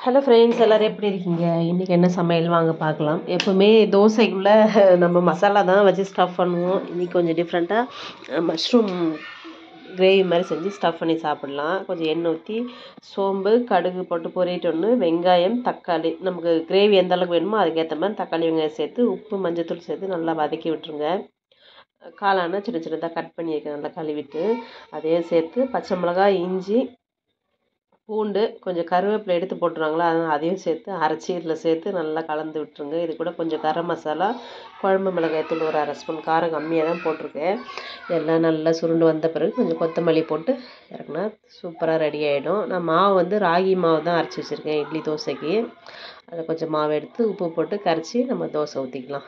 hello friends எல்லோரும் எப்படி இருக்கீங்க இன்றைக்கி என்ன சமையல் வாங்க பார்க்கலாம் எப்போவுமே தோசைக்குள்ளே நம்ம மசாலா தான் வச்சு ஸ்டஃப் பண்ணுவோம் இன்றைக்கி கொஞ்சம் டிஃப்ரெண்ட்டாக மஷ்ரூம் கிரேவி மாதிரி செஞ்சு ஸ்டஃப் பண்ணி சாப்பிட்லாம் கொஞ்சம் எண்ணெய் ஊற்றி சோம்பு கடுகு போட்டு பொரியட்டோன்னு வெங்காயம் தக்காளி நமக்கு கிரேவி எந்த அளவுக்கு வேணுமோ அதுக்கேற்ற மாதிரி தக்காளி வெங்காயம் சேர்த்து உப்பு மஞ்சத்தூள் சேர்த்து நல்லா வதக்கி விட்டுருங்க காளான சின்ன சின்னதாக கட் பண்ணியிருக்கேன் நல்லா கழுவிட்டு அதையும் சேர்த்து பச்சை மிளகாய் இஞ்சி பூண்டு கொஞ்சம் கருவேப்பிலை எடுத்து போட்டுருவாங்களா அதனால் அதையும் சேர்த்து அரைச்சி இதில் சேர்த்து நல்லா கலந்து விட்டுருங்க இது கூட கொஞ்சம் கரம் மசாலா குழம்பு மிளகாய் தூள் ஒரு அரை ஸ்பூன் காரம் கம்மியாக தான் போட்டிருக்கேன் எல்லாம் நல்லா சுருண்டு வந்த பிறகு கொஞ்சம் கொத்தமல்லி போட்டு இறக்குனா சூப்பராக ரெடி ஆகிடும் நான் மாவு வந்து ராகி மாவு தான் அரைச்சி வச்சுருக்கேன் இட்லி தோசைக்கு அதை கொஞ்சம் மாவு எடுத்து உப்பு போட்டு கரைச்சி நம்ம தோசை ஊற்றிக்கலாம்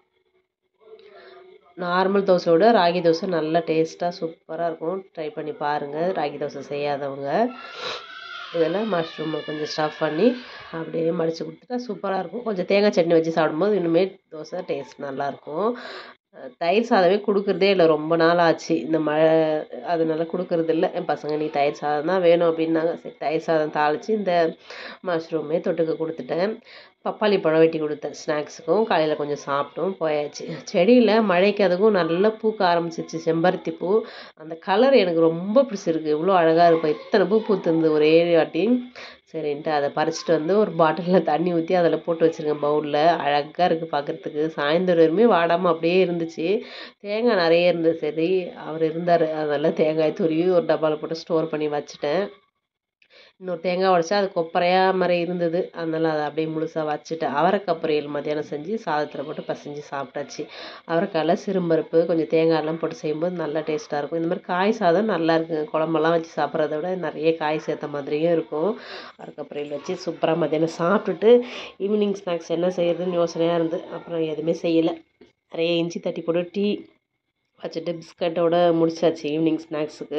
நார்மல் தோசையோட ராகி தோசை நல்லா டேஸ்ட்டாக சூப்பராக இருக்கும் ட்ரை பண்ணி பாருங்கள் ராகி தோசை செய்யாதவங்க இதில் மஷ்ரூமை கொஞ்சம் ஸ்டஃப் பண்ணி அப்படியே மடித்து கொடுத்துட்டா சூப்பராக இருக்கும் கொஞ்சம் தேங்காய் சட்னி வச்சு சாப்பிடும்போது இன்னுமே தோசை டேஸ்ட் நல்லாயிருக்கும் தயிர் சாதமே கொடுக்குறதே இல்லை ரொம்ப நாள் ஆச்சு இந்த மழை அதனால கொடுக்குறது இல்லை என் பசங்க நீ தயிர் சாதம் தான் வேணும் அப்படின்னாங்க சரி தயிர் சாதம் தாளித்து இந்த மஷ்ரூமே தொட்டுக்க கொடுத்துட்டேன் பப்பாளி பழம் வெட்டி கொடுத்தேன் ஸ்நாக்ஸுக்கும் காலையில் கொஞ்சம் சாப்பிட்டோம் போயாச்சு செடியில் மழைக்கு அதுக்கும் நல்லா பூக்க ஆரம்பிச்சிச்சு செம்பருத்தி பூ அந்த கலர் எனக்கு ரொம்ப பிடிச்சிருக்கு இவ்வளோ அழகாக இருக்கும் இத்தனை பூ பூத்துருந்து ஒரே வாட்டி சரின்ட்டு அதை பறிச்சிட்டு வந்து ஒரு பாட்டிலில் தண்ணி ஊற்றி அதில் போட்டு வச்சுருங்க பவுலில் அழகாக இருக்குது பார்க்குறதுக்கு சாயந்தரம் வரையுமே வாடாமல் அப்படியே இருந்துச்சு தேங்காய் நிறைய இருந்தது சரி அவர் இருந்தார் அதனால் தேங்காய் துருவி ஒரு டப்பாவில் போட்டு ஸ்டோர் பண்ணி வச்சுட்டேன் இன்னொரு தேங்காய் உடச்சா அது கொப்பரையாக மாதிரி இருந்தது அதனால் அதை அப்படியே முழுசாக வச்சுட்டு அவரைக்காய் பொரியல் மத்தியானம் செஞ்சு சாதத்தில் போட்டு பசைஞ்சு சாப்பிட்டாச்சு அவரைக்காயில் சிறும்பருப்பு கொஞ்சம் தேங்காயெல்லாம் போட்டு செய்யும்போது நல்லா டேஸ்ட்டாக இருக்கும் இந்த மாதிரி காய் சாதம் நல்லா இருக்குங்க குழம்பெல்லாம் வச்சு சாப்பிட்றத விட நிறைய காய் சேர்த்த மாதிரியும் இருக்கும் அவரைக்காய் பொரியல் வச்சு சூப்பராக மத்தியானம் சாப்பிட்டுட்டு ஈவினிங் ஸ்நாக்ஸ் என்ன செய்யறதுன்னு யோசனையாக இருந்து அப்புறம் எதுவுமே செய்யலை நிறைய இஞ்சி தட்டி போட்டு டீ வச்சுட்டு பிஸ்கட்டோட முடிச்சாச்சு ஈவினிங் ஸ்நாக்ஸுக்கு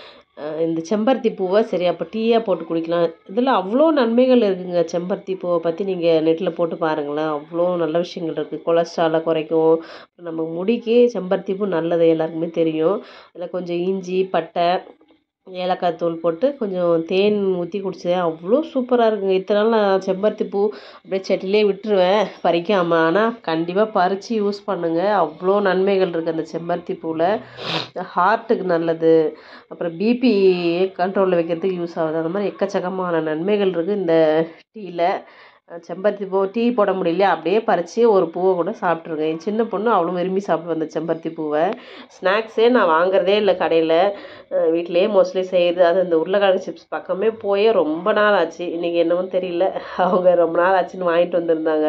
இந்த செம்பருத்தி பூவை சரி அப்போ டீயாக போட்டு குடிக்கலாம் இதில் அவ்வளோ நன்மைகள் இருக்குதுங்க செம்பருத்தி பூவை பற்றி நீங்கள் நெட்டில் போட்டு பாருங்களேன் அவ்வளோ நல்ல விஷயங்கள் இருக்குது கொலஸ்ட்ராலை குறைக்கும் நம்ம முடிக்கு செம்பருத்தி பூ நல்லது எல்லாருக்குமே தெரியும் அதில் கொஞ்சம் இஞ்சி பட்டை ஏலக்காய் தூள் போட்டு கொஞ்சம் தேன் ஊற்றி குடித்தேன் அவ்வளோ சூப்பராக இருக்குங்க இத்தனை நாள் நான் செம்பருத்தி பூ அப்படியே செட்டிலே விட்டுருவேன் பறிக்காமல் ஆனால் கண்டிப்பாக பறித்து யூஸ் பண்ணுங்கள் அவ்வளோ நன்மைகள் இருக்குது அந்த செம்பருத்தி பூவில் ஹார்ட்டுக்கு நல்லது அப்புறம் பிபி கண்ட்ரோலில் வைக்கிறதுக்கு யூஸ் ஆகுது அந்த மாதிரி எக்கச்சக்கமான நன்மைகள் இருக்குது இந்த டீயில் செம்பருத்தி பூ டீ போட முடியலையா அப்படியே பறித்து ஒரு பூவை கூட சாப்பிட்ருங்க என் சின்ன பொண்ணு அவ்வளோ விரும்பி சாப்பிடுவேன் அந்த செம்பருத்தி பூவை ஸ்நாக்ஸே நான் வாங்குறதே இல்லை கடையில் வீட்டிலேயே மோஸ்ட்லி செய்கிறது அது அந்த உருளைக்கிழங்கு சிப்ஸ் பக்கமே போயே ரொம்ப நாள் ஆச்சு இன்றைக்கி என்னவோ தெரியல அவங்க ரொம்ப நாள் ஆச்சுன்னு வாங்கிட்டு வந்திருந்தாங்க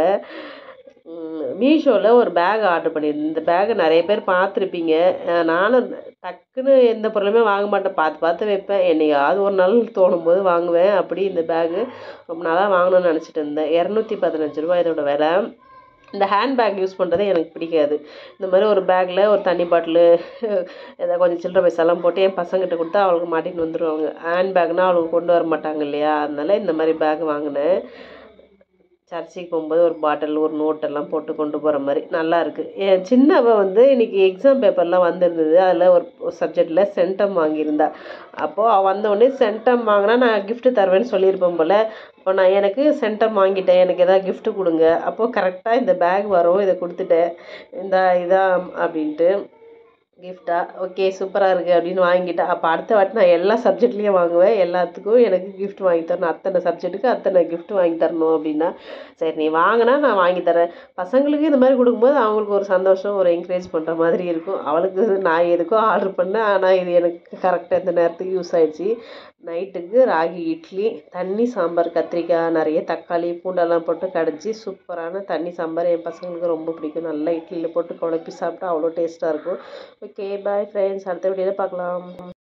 மீஷோவில் ஒரு பேக் ஆர்டர் பண்ணியிருந்தேன் இந்த பேக்கை நிறைய பேர் பார்த்துருப்பீங்க நானும் டக்குன்னு எந்த பொருளுமே வாங்க மாட்டேன் பார்த்து பார்த்து வைப்பேன் என்னையாவது ஒரு நாள் தோணும் போது வாங்குவேன் அப்படி இந்த பேகு ரொம்ப நாளாக வாங்கணும்னு நினச்சிட்டு இருந்தேன் இரநூத்தி பதினஞ்சு ரூபா இதோட விலை இந்த ஹேண்ட் பேக் யூஸ் பண்ணுறதே எனக்கு பிடிக்காது இந்த மாதிரி ஒரு பேக்கில் ஒரு தண்ணி பாட்டிலு ஏதாவது கொஞ்சம் சில்லற பைசாலாம் போட்டு என் பசங்கிட்ட கொடுத்தா அவளுக்கு மாட்டின்னு வந்துடுவாங்க ஹேண்ட் பேக்னால் அவளுக்கு கொண்டு வர மாட்டாங்க இல்லையா அதனால இந்த மாதிரி பேக் வாங்கினேன் சர்ச்சுக்கு போகும்போது ஒரு பாட்டில் ஒரு நோட்டெல்லாம் போட்டு கொண்டு போகிற மாதிரி நல்லா இருக்குது என் சின்னவ வந்து இன்றைக்கி எக்ஸாம் பேப்பர்லாம் வந்திருந்தது அதில் ஒரு சப்ஜெக்டில் சென்டம் வாங்கியிருந்தா அப்போது அவள் வந்தோடனே சென்டம் வாங்கினா நான் கிஃப்ட்டு தருவேன்னு சொல்லியிருப்பேன் போல் அப்போ நான் எனக்கு சென்டம் வாங்கிட்டேன் எனக்கு எதாவது கிஃப்ட்டு கொடுங்க அப்போது கரெக்டாக இந்த பேக் வரும் இதை கொடுத்துட்டேன் இந்த இதான் அப்படின்ட்டு கிஃப்டா ஓகே சூப்பராக இருக்குது அப்படின்னு வாங்கிட்டேன் அப்போ அடுத்த வாட்டி நான் எல்லா சப்ஜெக்ட்லேயும் வாங்குவேன் எல்லாத்துக்கும் எனக்கு கிஃப்ட் வாங்கி தரணும் அத்தனை சப்ஜெக்ட்டுக்கு அத்தனை கிஃப்ட் வாங்கி தரணும் அப்படின்னா சரி நீ வாங்கினா நான் வாங்கி தரேன் பசங்களுக்கு இந்த மாதிரி கொடுக்கும்போது அவங்களுக்கு ஒரு சந்தோஷம் ஒரு என்கரேஜ் பண்ணுற மாதிரி இருக்கும் அவளுக்கு நான் எதுக்கோ ஆர்டர் பண்ணேன் ஆனால் இது எனக்கு கரெக்டாக இந்த நேரத்துக்கு யூஸ் ஆயிடுச்சு நைட்டுக்கு ராகி இட்லி தண்ணி சாம்பார் கத்திரிக்காய் நிறைய தக்காளி பூண்டெல்லாம் போட்டு கடைஞ்சி சூப்பரான தண்ணி சாம்பார் என் பசங்களுக்கு ரொம்ப பிடிக்கும் நல்லா இட்லியில் போட்டு குழப்பி சாப்பிட்டா அவ்வளோ டேஸ்ட்டாக இருக்கும் ஓகே பாய் ஃப்ரெண்ட்ஸ் அடுத்த வீடியோவில் பார்க்கலாம்